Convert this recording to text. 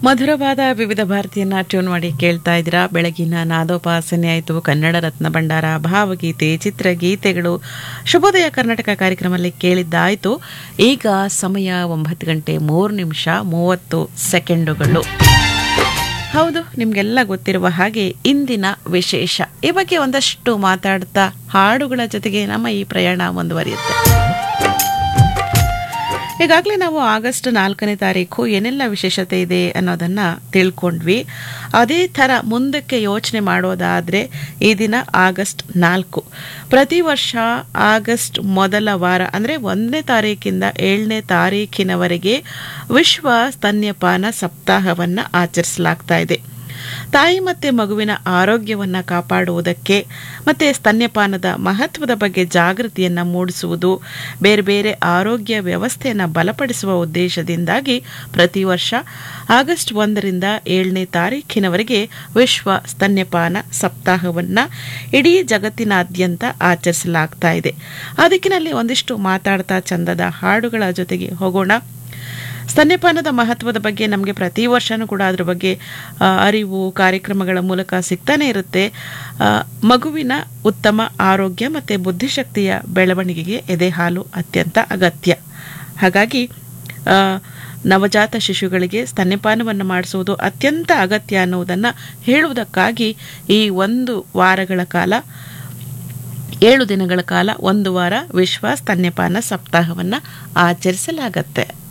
ಮಧುರವಾದ ವಿವಿಧ ಭಾರತೀಯನ್ನ ಟ್ಯೂನ್ ಮಾಡಿ ಕೇಳ್ತಾ ಇದ್ದೀರಾ ಬೆಳಗಿನ ನಾದೋಪಾಸನೆ ಆಯಿತು ಕನ್ನಡ ರತ್ನ ಭಂಡಾರ ಭಾವಗೀತೆ ಚಿತ್ರಗೀತೆಗಳು ಶುಭೋದಯ ಕರ್ನಾಟಕ ಕಾರ್ಯಕ್ರಮದಲ್ಲಿ ಕೇಳಿದ್ದಾಯಿತು ಈಗ ಸಮಯ ಒಂಬತ್ತು ಗಂಟೆ ಮೂರು ನಿಮಿಷ ಮೂವತ್ತು ಸೆಕೆಂಡುಗಳು ಹೌದು ನಿಮಗೆಲ್ಲ ಗೊತ್ತಿರುವ ಹಾಗೆ ಇಂದಿನ ವಿಶೇಷ ಈ ಬಗ್ಗೆ ಒಂದಷ್ಟು ಮಾತಾಡ್ತಾ ಹಾಡುಗಳ ಜೊತೆಗೆ ನಮ್ಮ ಈ ಪ್ರಯಾಣ ಮುಂದುವರಿಯುತ್ತೆ ಈಗಾಗಲೇ ನಾವು ಆಗಸ್ಟ್ ನಾಲ್ಕನೇ ತಾರೀಕು ಏನೆಲ್ಲ ವಿಶೇಷತೆ ಇದೆ ಅನ್ನೋದನ್ನ ತಿಳ್ಕೊಂಡ್ವಿ ಅದೇ ಥರ ಮುಂದಕ್ಕೆ ಯೋಚನೆ ಮಾಡೋದಾದರೆ ಈ ದಿನ ಆಗಸ್ಟ್ ನಾಲ್ಕು ಪ್ರತಿ ವರ್ಷ ಆಗಸ್ಟ್ ಮೊದಲ ವಾರ ಅಂದರೆ ಒಂದನೇ ತಾರೀಕಿಂದ ಏಳನೇ ತಾರೀಕಿನವರೆಗೆ ವಿಶ್ವ ಸ್ತನ್ಯಪಾನ ಸಪ್ತಾಹವನ್ನು ಆಚರಿಸಲಾಗ್ತಾ ಇದೆ ತಾಯಿ ಮತ್ತು ಮಗುವಿನ ಆರೋಗ್ಯವನ್ನು ಕಾಪಾಡುವುದಕ್ಕೆ ಮತ್ತು ಸ್ತನ್ಯಪಾನದ ಮಹತ್ವದ ಬಗ್ಗೆ ಜಾಗೃತಿಯನ್ನು ಮೂಡಿಸುವುದು ಬೇರೆ ಬೇರೆ ಆರೋಗ್ಯ ವ್ಯವಸ್ಥೆಯನ್ನು ಬಲಪಡಿಸುವ ಉದ್ದೇಶದಿಂದಾಗಿ ಪ್ರತಿ ವರ್ಷ ಆಗಸ್ಟ್ ಒಂದರಿಂದ ಏಳನೇ ತಾರೀಖಿನವರೆಗೆ ವಿಶ್ವ ಸ್ತನ್ಯಪಾನ ಸಪ್ತಾಹವನ್ನು ಇಡೀ ಜಗತ್ತಿನಾದ್ಯಂತ ಆಚರಿಸಲಾಗ್ತಾ ಇದೆ ಆ ದಿಕ್ಕಿನಲ್ಲಿ ಒಂದಿಷ್ಟು ಮಾತಾಡ್ತಾ ಚಂದದ ಹಾಡುಗಳ ಜೊತೆಗೆ ಹೋಗೋಣ ಸ್ತನ್ಯಪಾನದ ಮಹತ್ವದ ಬಗ್ಗೆ ನಮಗೆ ಪ್ರತಿ ವರ್ಷನೂ ಕೂಡ ಅದ್ರ ಬಗ್ಗೆ ಆ, ಅರಿವು ಕಾರ್ಯಕ್ರಮಗಳ ಮೂಲಕ ಸಿಗ್ತಾನೆ ಇರುತ್ತೆ ಆ, ಮಗುವಿನ ಉತ್ತಮ ಆರೋಗ್ಯ ಮತ್ತು ಬುದ್ಧಿಶಕ್ತಿಯ ಬೆಳವಣಿಗೆಗೆ ಎದೆ ಹಾಲು ಅತ್ಯಂತ ಅಗತ್ಯ ಹಾಗಾಗಿ ಆ, ನವಜಾತ ಶಿಶುಗಳಿಗೆ ಸ್ತನ್ಯಪಾನವನ್ನು ಮಾಡಿಸುವುದು ಅತ್ಯಂತ ಅಗತ್ಯ ಅನ್ನುವುದನ್ನು ಹೇಳುವುದಕ್ಕಾಗಿ ಈ ಒಂದು ವಾರಗಳ ಕಾಲ ಏಳು ದಿನಗಳ ಕಾಲ ಒಂದು ವಾರ ವಿಶ್ವ ಸ್ತನ್ಯಪಾನ ಸಪ್ತಾಹವನ್ನು ಆಚರಿಸಲಾಗತ್ತೆ